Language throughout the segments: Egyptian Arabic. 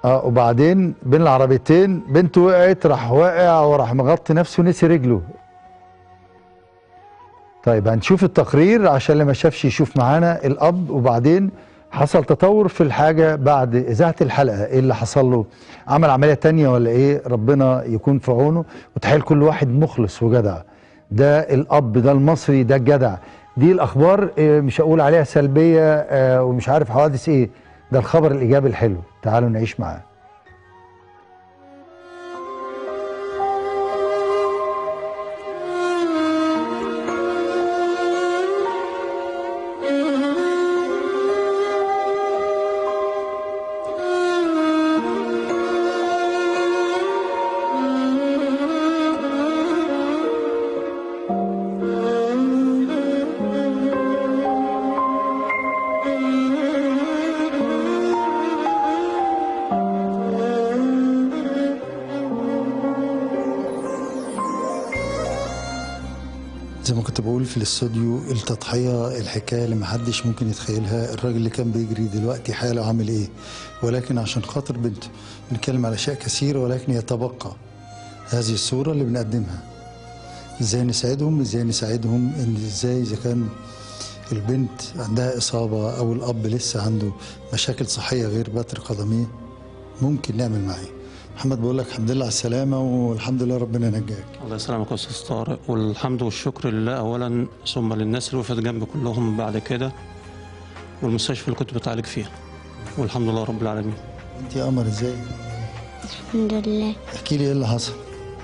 اه وبعدين بين العربيتين بنته وقعت راح واقع وراح مغطي نفسه ونسي رجله طيب هنشوف التقرير عشان اللي ما شافش يشوف معانا الاب وبعدين حصل تطور في الحاجه بعد اذاعه الحلقه ايه اللي حصل له عمل عمليه تانية ولا ايه ربنا يكون في عونه وتحيل كل واحد مخلص وجدع ده الاب ده المصري ده الجدع دي الاخبار آه، مش هقول عليها سلبيه آه، ومش عارف حوادث ايه ده الخبر الايجابي الحلو تعالوا نعيش معاه زي ما كنت بقول في الاستوديو التضحية الحكاية اللي محدش ممكن يتخيلها الراجل اللي كان بيجري دلوقتي حاله عامل ايه ولكن عشان خاطر بنته بنتكلم على اشياء كثيرة ولكن يتبقى هذه الصورة اللي بنقدمها ازاي نساعدهم ازاي نساعدهم ان ازاي اذا كان البنت عندها اصابة او الاب لسه عنده مشاكل صحية غير بتر قدميه ممكن نعمل معاه محمد بقول لك الحمد لله على السلامة والحمد لله ربنا نجاك الله يسلمك يا استاذ طارق والحمد والشكر لله اولا ثم للناس اللي وقفت جنبي كلهم بعد كده والمستشفى اللي كنت بتعالج فيها والحمد لله رب العالمين انت يا قمر ازاي الحمد لله احكي لي ايه اللي حصل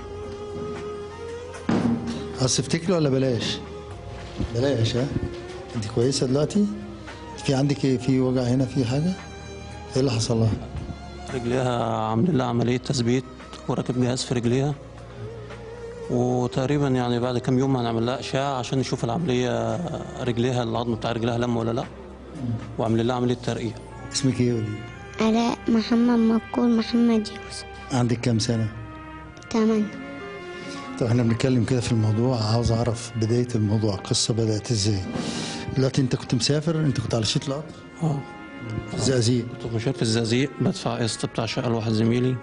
عايز تفتكري ولا بلاش بلاش ها انت كويسه دلوقتي في عندك ايه في وجع هنا في حاجه ايه اللي حصل لها رجليها عاملين لها عمليه تثبيت وراكب جهاز في رجليها وتقريبا يعني بعد كام يوم هنعمل لها اشعه عشان نشوف العمليه رجليها العظم بتاع رجلها لم ولا لا وعاملين لها عمليه ترقيه اسمك ايه قولي علاء محمد مكول محمد يوسف عندك كام سنه تمام طب احنا بنتكلم كده في الموضوع عاوز اعرف بدايه الموضوع القصه بدات ازاي دلوقتي انت كنت مسافر انت كنت على شيت القطر اه في الزقازيق كنت مشارك في الزقازيق بدفع قسط بتاع شقه لواحد زميلي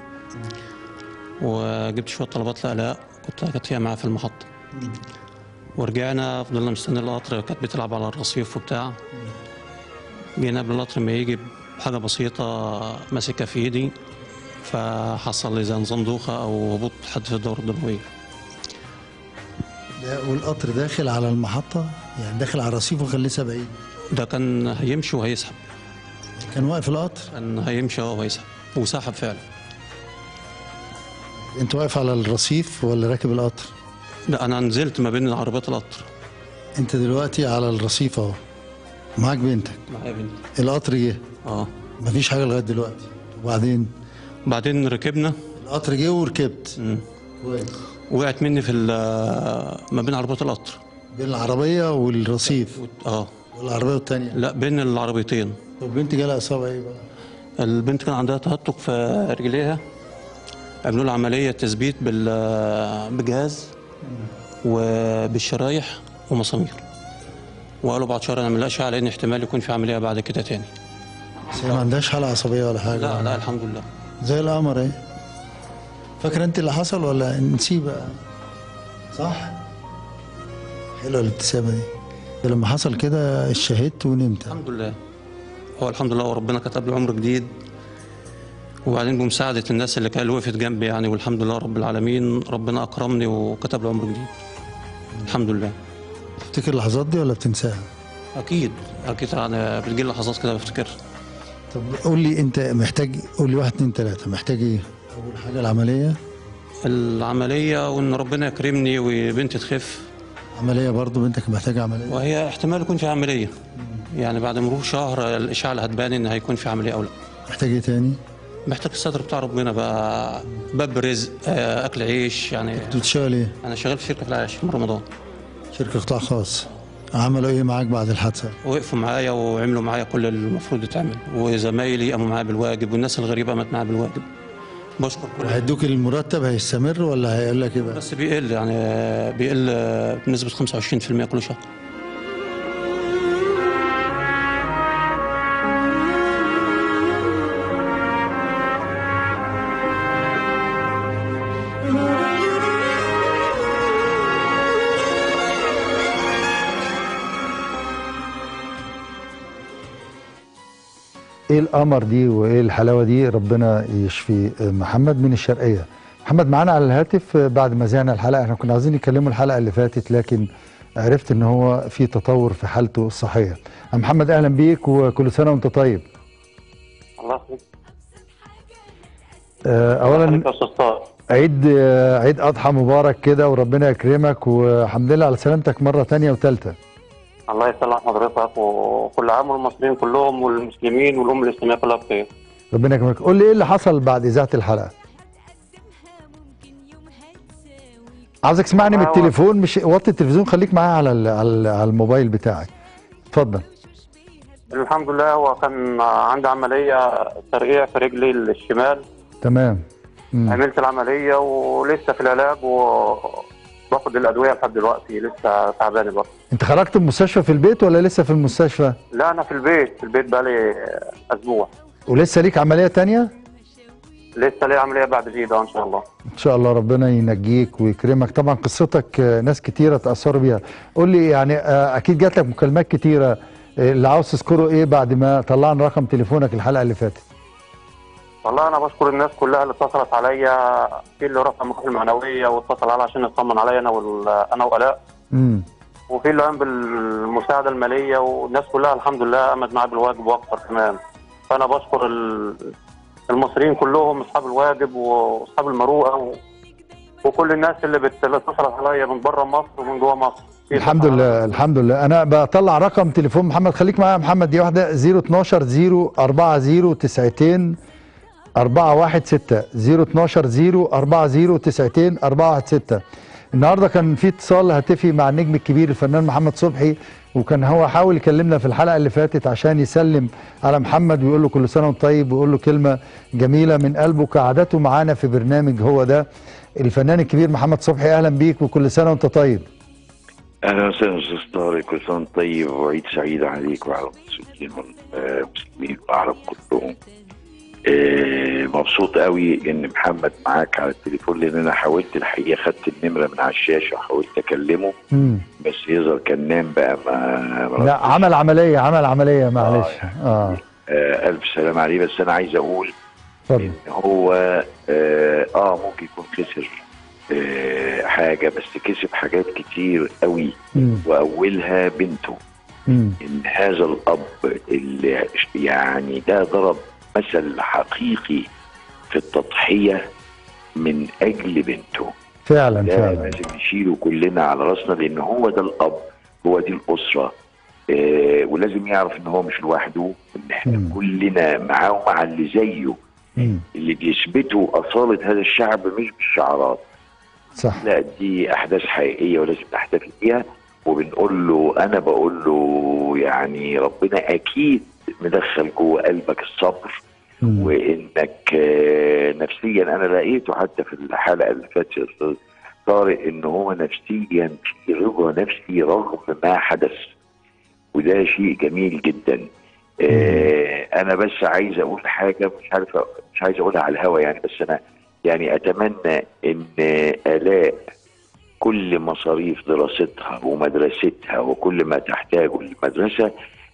وجبت شويه طلبات لآلاء كنت كانت هي معايا في المحطه ورجعنا فضلنا مستني القطر كانت بتلعب على الرصيف وبتاع جينا قبل القطر ما يجي بحاجه بسيطه ماسكها في ايدي فحصل لي زي نظام دوخه او هبوط حد في الدوره الدمويه ده والقطر داخل على المحطه يعني داخل على الرصيف وخليه لسه بعيد ده كان هيمشي وهيسحب كان واقف القطر كان هيمشي اه وهيسحب وسحب فعلا انت واقف على الرصيف ولا راكب القطر لا انا نزلت ما بين عربيات القطر انت دلوقتي على الرصيف اهو معاك بنتك معايا بنت القطر جه اه مفيش حاجه لغايه دلوقتي وبعدين بعدين ركبنا القطر جه وركبت مم. كويس وقعت مني في ال- ما بين عربيات القطر بين العربيه والرصيف اه والعربيه الثانيه لا بين العربيتين والبنت جالها اصابه ايه بقى البنت كان عندها تهتك في رجليها عملوا لها عملية تثبيت بال- بجهاز وبالشرايح ومسامير وقالوا بعد شهر نعمل لها اشعه لان احتمال يكون في عمليه بعد كده تاني بس هي ما عندهاش حاله عصبيه ولا حاجه لا لا الحمد لله زي القمر اهي فاكر انت اللي حصل ولا نسيه بقى صح حلوه الابتسامه دي ده لما حصل كده اشهدت ونمت الحمد لله هو الحمد لله وربنا كتب لي عمر جديد وبعدين بمساعدة الناس اللي كانت وقفت جنبي يعني والحمد لله رب العالمين ربنا أكرمني وكتب لي عمر جديد الحمد لله تفتكر اللحظات دي ولا بتنساها أكيد أكيد يعني بتجي لي لحظات كده بفتكرها طب قول لي انت محتاج قول لي واحد اتنين تلاته محتاج ايه؟ اول حاجه العمليه العملية وإن ربنا يكرمني وبنتي تخف عمليه برضو بنتك محتاجه عمليه وهي احتمال يكون في عملية يعني بعد مرور شهر الإشعة اللي هتبان إن هيكون في عملية أو لا محتاج ايه تاني؟ محتاج الستر بتاع ربنا بقى باب رزق آه، أكل عيش يعني انت بتشتغل ايه؟ أنا شغال في شركة في العيش من رمضان شركه قطاع خاص عملوا ايه معاك بعد الحادثه؟ وقفوا معايا وعملوا معايا كل اللي المفروض يتعمل وزمايلي قاموا معايا بالواجب والناس الغريبة قامت معايا بالواجب بشكر كل هيدوك المرتب هيستمر ولا هيقول لك ايه بقى؟ بس بيقل يعني آه، بيقل آه، بنسبة 25% كل شهر ايه القمر دي وايه الحلاوه دي ربنا يشفي محمد من الشرقيه محمد معانا على الهاتف بعد ما زهقنا الحلقه احنا كنا عايزين نكلمه الحلقه اللي فاتت لكن عرفت ان هو في تطور في حالته الصحيه يا محمد اهلا بيك وكل سنه وانت طيب الله يخليك آه، الله اولا يخليك يا استاذ طارق عيد آه، عيد اضحى مبارك كده وربنا يكرمك والحمد لله على سلامتك مره تانية وثالثه الله يسلم حضرتك وكل عام والمصريين كلهم والمسلمين والامه الاسلاميه كلها بخير ربنا يكرمك قول لي ايه اللي حصل بعد اذاعه الحلقه عاوزك تسمعني من هو- التليفون مش وطي التلفزيون خليك معايا على ال- على ال- على الموبايل بتاعك اتفضل الحمد لله هو كان عندي عمليه ترقيع في رجلي الشمال تمام مم. عملت العمليه ولسه في العلاج وباخد الادويه لحد دلوقتي لسه تعبان برضه انت خرجت من المستشفى في البيت ولا لسه في المستشفى لا انا في البيت في البيت بقالي اسبوع ولسه ليك عمليه تانية لسه لي عمليه بعد جيده ان شاء الله ان شاء الله ربنا ينجيك ويكرمك طبعا قصتك آه، ناس كتيره تاثروا بيها قول لي يعني آه، اكيد جات لك مكالمات كتيره آه، اللي عاوز تذكره ايه بعد ما طلعنا رقم تليفونك الحلقه اللي فاتت والله انا بشكر الناس كلها اللي اتصلت عليا في اللي رفع مكافاه المعنويه واتصل عليا عشان يطمن عليا انا وال... انا والاء امم وفي اللي قام بالمساعده الماليه والناس كلها الحمد لله قامت معايا بالواجب واكثر كمان فانا بشكر ال- المصريين كلهم اصحاب الواجب واصحاب المروءه و... وكل الناس اللي بت- اللي اتصلت عليا من بره مصر ومن جوه مصر في الحمد ناس لله الحمد لله انا بطلع رقم تليفون محمد خليك معايا يا محمد دي واحده 012 040 90 416 012 040 90 416 النهارده كان في اتصال هاتفي مع النجم الكبير الفنان محمد صبحي وكان هو حاول يكلمنا في الحلقه اللي فاتت عشان يسلم على محمد ويقول له كل سنه وانت طيب ويقول له كلمه جميله من قلبه كعادته معانا في برنامج هو ده الفنان الكبير محمد صبحي اهلا بيك وكل سنه وانت طيب اهلا وسهلا استاذ طارق كل سنه وأنت طيب وعيد سعيد عليك وعلى المسلمين والمسلمين والعرب كلهم آه، مبسوط قوي ان محمد معاك على التليفون لان انا حاولت الحقيقه خدت النمره من على الشاشه وحاولت اكلمه مم. بس يظهر كان نام بقى ما ما لا عمل عمليه عمل عمليه معلش اه آه الف سلام عليه بس انا عايز اقول اتفضل ان هو اه, آه ممكن يكون خسر آه حاجه بس كسب حاجات كتير قوي مم. واولها بنته مم. ان هذا الاب اللي يعني ده ضرب مثل حقيقي في التضحيه من اجل بنته فعلا ده فعلا لازم نشيله كلنا على راسنا لان هو ده الاب هو دي الاسره آه ولازم يعرف ان هو مش لوحده ان احنا مم. كلنا معاه ومع اللي زيه مم. اللي بيثبتوا اصاله هذا الشعب مش بالشعارات صح لا دي احداث حقيقيه ولازم نحتفل بيها وبنقول له انا بقول له يعني ربنا اكيد مدخل جوه قلبك الصبر مم. وانك آه، نفسيا انا لقيته حتى في الحلقه اللي فاتت يا استاذ طارق ان هو نفسيا في رضا نفسي رغم ما حدث وده شيء جميل جدا آه انا بس عايز اقول حاجه مش عارف مش عايز اقولها على الهوا يعني بس انا يعني اتمنى ان الاء كل مصاريف دراستها ومدرستها وكل ما تحتاجه للمدرسه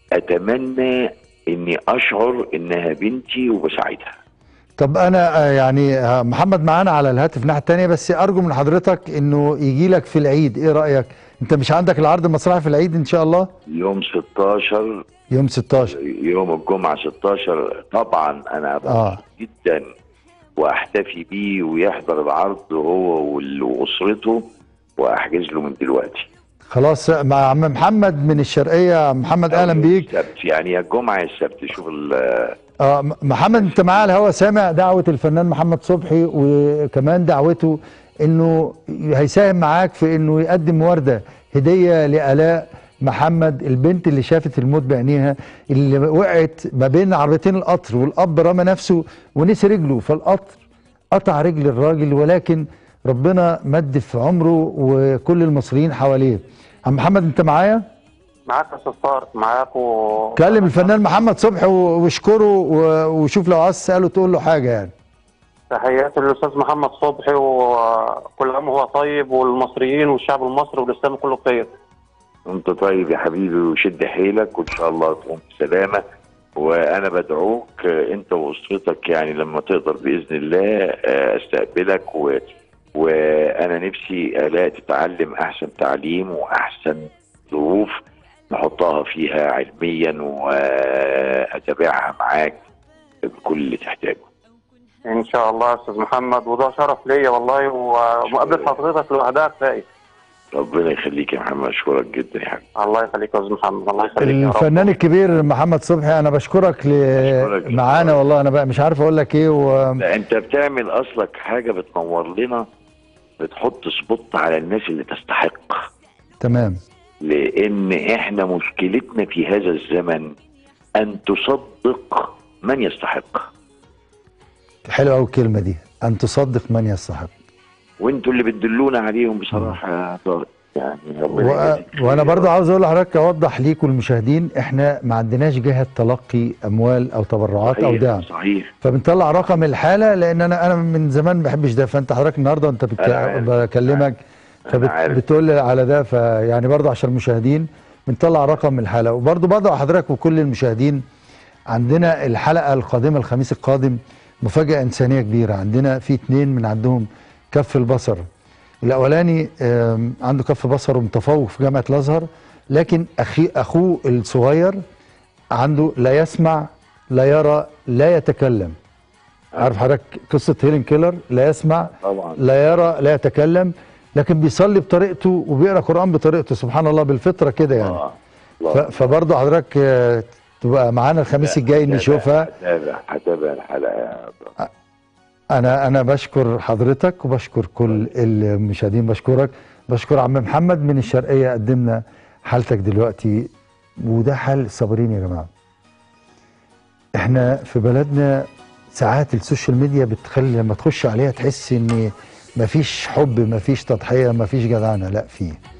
اتمنى اني اشعر انها بنتي وبساعدها طب انا آه، يعني آه، محمد معانا على الهاتف الناحيه الثانيه بس ارجو من حضرتك انه يجي لك في العيد ايه رايك انت مش عندك العرض المسرحي في العيد ان شاء الله يوم 16 يوم 16 يوم الجمعه 16 طبعا انا آه. مبسوط جدا واحتفي بيه ويحضر العرض هو وال- واسرته واحجز له من دلوقتي خلاص مع عم محمد من الشرقيه محمد اهلا بيك السبت يعني يا الجمعه يا السبت شوف ال- اه م- محمد انت معاه على الهوا سامع دعوه الفنان محمد صبحي وكمان دعوته انه هيساهم معاك في انه يقدم ورده هديه لالاء محمد البنت اللي شافت الموت بعينيها اللي وقعت ما بين عربيتين القطر والاب رمى نفسه ونسي رجله فالقطر قطع رجل الراجل ولكن ربنا مد في عمره وكل المصريين حواليه عم محمد انت معايا معاك يا استاذ طارق معاك و... كلم الفنان محمد صبحي و- واشكره و- وشوف لو عايز تساله تقول له حاجه يعني تحياتي للاستاذ محمد صبحي وكل عام وهو طيب والمصريين والشعب المصري والاسلام كله بخير انت طيب يا حبيبي وشد حيلك وان شاء الله تقوم بسلامه وانا بدعوك آه، انت واسرتك يعني لما تقدر باذن الله آه، استقبلك و وانا نفسي الاقي تتعلم احسن تعليم واحسن ظروف نحطها فيها علميا واتابعها معاك بكل اللي تحتاجه ان شاء الله يا استاذ محمد وده شرف ليا والله ومقابله حضرتك لوحدها كفايه ربنا يخليك يا محمد اشكرك جدا يا حبيبي الله يخليك يا استاذ محمد الله يخليك يا رب الفنان الكبير محمد صبحي انا بشكرك ل... أشكرك. معانا والله انا بقى مش عارف اقول لك ايه و... لا انت بتعمل اصلك حاجه بتنور لنا بتحط سبوت على الناس اللي تستحق تمام لان احنا مشكلتنا في هذا الزمن ان تصدق من يستحق حلوه قوي الكلمه دي ان تصدق من يستحق وانتوا اللي بتدلونا عليهم بصراحه يا طارق يعني ربنا و... يجازيك وانا خير. برضو عاوز اقول لحضرتك اوضح ليكم المشاهدين احنا ما عندناش جهه تلقي اموال او تبرعات او صحيح دعم صحيح فبنطلع رقم الحاله لان انا انا من زمان ما بحبش ده فانت حضرتك النهارده وانت بتك... أنا عارف. بكلمك أنا عارف. فبتقول لي على ده فيعني برضه عشان المشاهدين بنطلع رقم الحلقه وبرضه بدعو حضرتك وكل المشاهدين عندنا الحلقه القادمه الخميس القادم مفاجاه انسانيه كبيره عندنا في اتنين من عندهم كف البصر الاولاني آم، عنده كف بصر ومتفوق في جامعه الازهر لكن اخي اخوه الصغير عنده لا يسمع لا يرى لا يتكلم عارف حضرتك قصه هيلين كيلر لا يسمع طبعا لا يرى لا يتكلم لكن بيصلي بطريقته وبيقرا قران بطريقته سبحان الله بالفطره كده يعني آه. ف- الله. فبرضه حضرتك آه، تبقى معانا الخميس الجاي هتابع- نشوفها هتابع هتابع الحلقه يا طارق. انا انا بشكر حضرتك وبشكر كل المشاهدين بشكرك بشكر عم محمد من الشرقيه قدمنا حالتك دلوقتي وده حال الصابرين يا جماعه احنا في بلدنا ساعات السوشيال ميديا بتخلي لما تخش عليها تحس ان مفيش حب مفيش تضحيه مفيش جدعنه لا فيه